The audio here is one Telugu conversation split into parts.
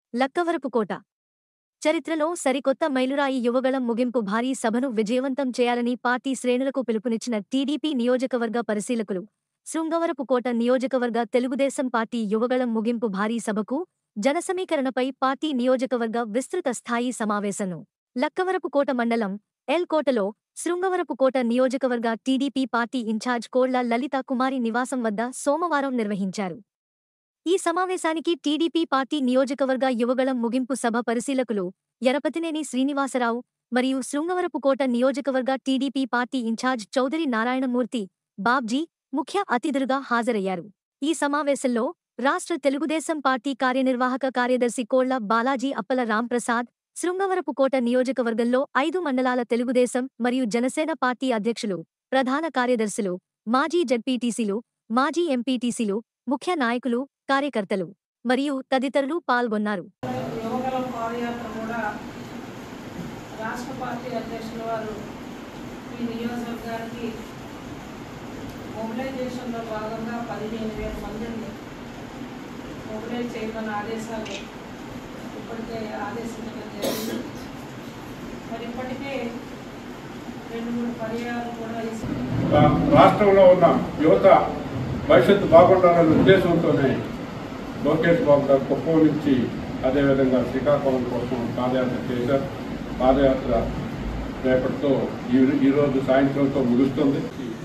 లక్కవరపుకోట చరిత్రలో సరికొత్త మైలురాయి యువగళం ముగింపు భారీ సభను విజయవంతం చేయాలని పార్టీ శ్రేణులకు పిలుపునిచ్చిన టీడీపీ నియోజకవర్గ పరిశీలకులు శృంగవరపుకోట నియోజకవర్గ తెలుగుదేశం పార్టీ యువగళం ముగింపు భారీ సభకు జనసమీకరణపై పార్టీ నియోజకవర్గ విస్తృత స్థాయి సమావేశంను లక్కవరపుకోట మండలం ఎల్ కోటలో శృంగవరపుకోట నియోజకవర్గ టీడీపీ పార్టీ ఇన్ఛార్జ్ కోళ్ల లలిత కుమారి నివాసం వద్ద సోమవారం నిర్వహించారు ఈ సమావేశానికి టీడీపీ పార్టీ నియోజకవర్గ యువగళం ముగింపు సభ పరిశీలకులు ఎరపతినేని శ్రీనివాసరావు మరియు శృంగవరపుకోట నియోజకవర్గ TDP party in-charge Chowdary Narayanamurthy Babji ముఖ్య అతిథులుగా హాజరయ్యారు ఈ సమావేశంలో రాష్ట్ర తెలుగుదేశం పార్టీ కార్యనిర్వాహక కార్యదర్శి కోళ్ల బాలాజీ అప్పల రాంప్రసాద్ శృంగవరపుకోట నియోజకవర్గంలో ఐదు మండలాల తెలుగుదేశం మరియు జనసేన పార్టీ అధ్యక్షులు ప్రధాన కార్యదర్శులు మాజీ జడ్పీటీసీలు మాజీ ఎంపీటీసీలు ముఖ్య నాయకులు కార్యకర్తలు మరియు తదితరులు పాల్గొన్నారు యువగలం పాదయాత్ర కూడా రాష్ట్ర పార్టీ అధ్యక్షుల వారు ఈ నియోజకవర్గానికి మొబిలైజేషన్లో భాగంగా పదిహేను వేల మందిని మొబిలైజ్ చేయమని ఆదేశాలు ఇప్పటికే ఆదేశించడం జరిగింది మరి ఇప్పటికే రెండు మూడు పర్యాలు కూడా ఈ రా- రాష్ట్రంలో ఉన్న యువత భవిష్యత్తు బాగుండాలనే ఉద్దేశంతోనే లోకేష్ బాబు గారు కుప్పం నుంచి అదేవిధంగా శ్రీకాకుళం కోసం పాదయాత్ర చేశారు పాదయాత్ర రేపటితో ఈ ఈరోజు సాయంత్రంతో ముగుస్తుంది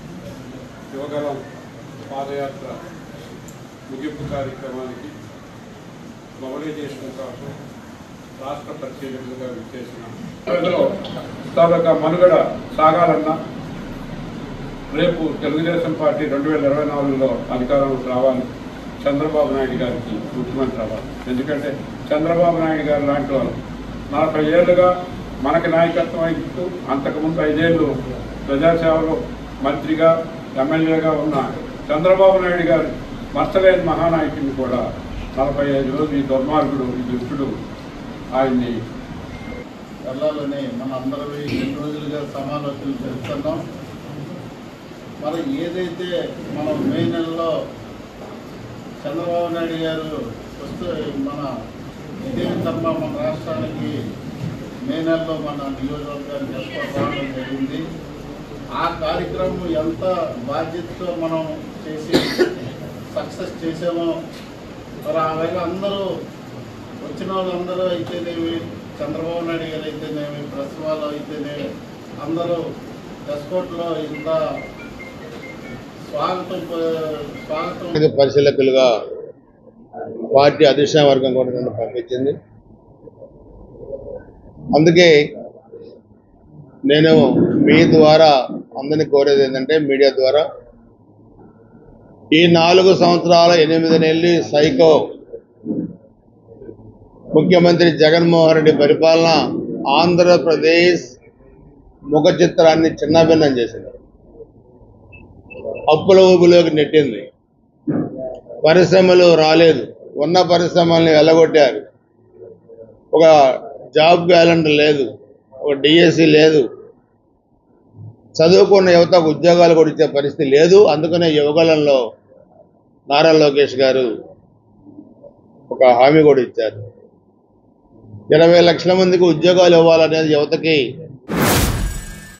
యువగలం పాదయాత్ర ముగింపు కార్యక్రమానికి మొబిలైజేషన్ కోసం రాష్ట్ర పరిశీలకులుగా విచ్చేసిన ప్రజలు తాలూకా మనుగడ సాగాలన్నా రేపు తెలుగుదేశం పార్టీ రెండు వేల ఇరవై నాలుగులో అధికారంలోకి రావాలి చంద్రబాబు నాయుడు గారికి ముఖ్యమంత్రి అవ్వాలి ఎందుకంటే చంద్రబాబు నాయుడు గారు లాంటి వాళ్ళు నలభై ఏళ్ళుగా మనకి నాయకత్వం వహిస్తూ అంతకుముందు ఐదేళ్ళు ప్రజాసేవలో మంత్రిగా ఎమ్మెల్యేగా ఉన్న చంద్రబాబు నాయుడు గారు మస్తలేని మహానాయకుడిని కూడా నలభై ఐదు రోజులు ఈ దుర్మార్గుడు ఈ దుష్టుడు ఆయన్ని వెళ్ళాలని మన అందరూ రెండు రోజులుగా సమాలోచనలు చేస్తున్నాం మరి ఏదైతే మనం మే నెలలో చంద్రబాబు నాయుడు గారు వస్తే మన ఇదే కర్మ మన రాష్ట్రానికి మే నెలలో మన నియోజకవర్గానికి ఎస్పాట్ రావడం జరిగింది ఆ కార్యక్రమం ఎంత బాధ్యతతో మనం చేసి సక్సెస్ చేసామో మరి ఆ వేళ అందరూ వచ్చిన వాళ్ళందరూ అయితేనేమి చంద్రబాబు నాయుడు గారు అయితేనేమి ప్రెస్ వాళ్ళు అయితేనేమి అందరూ ఎస్కోట్లో ఇంత స్వాగతం ప- స్వాగతం ఇది పరిశీలకులుగా పార్టీ అధిష్టాన వర్గం కూడా నన్ను పంపించింది అందుకే నేను మీ ద్వారా అందరినీ కోరేది ఏంటంటే మీడియా ద్వారా ఈ నాలుగు సంవత్సరాల ఎనిమిది నెలలు సైకో ముఖ్యమంత్రి జగన్మోహన్ రెడ్డి పరిపాలన ఆంధ్రప్రదేశ్ ముఖ చిత్రాన్ని చిన్నభిన్నం చేసింది అప్పుల ఊబిలోకి నెట్టింది పరిశ్రమలు రాలేదు ఉన్న పరిశ్రమల్ని వెళ్ళగొట్టారు ఒక జాబ్ క్యాలెండర్ లేదు ఒక డిఎస్సి లేదు చదువుకున్న యువతకు ఉద్యోగాలు కూడా ఇచ్చే పరిస్థితి లేదు అందుకనే యువగలంలో నారా లోకేష్ గారు ఒక హామీ కూడా ఇచ్చారు ఇరవై లక్షల మందికి ఉద్యోగాలు ఇవ్వాలనేది యువతకి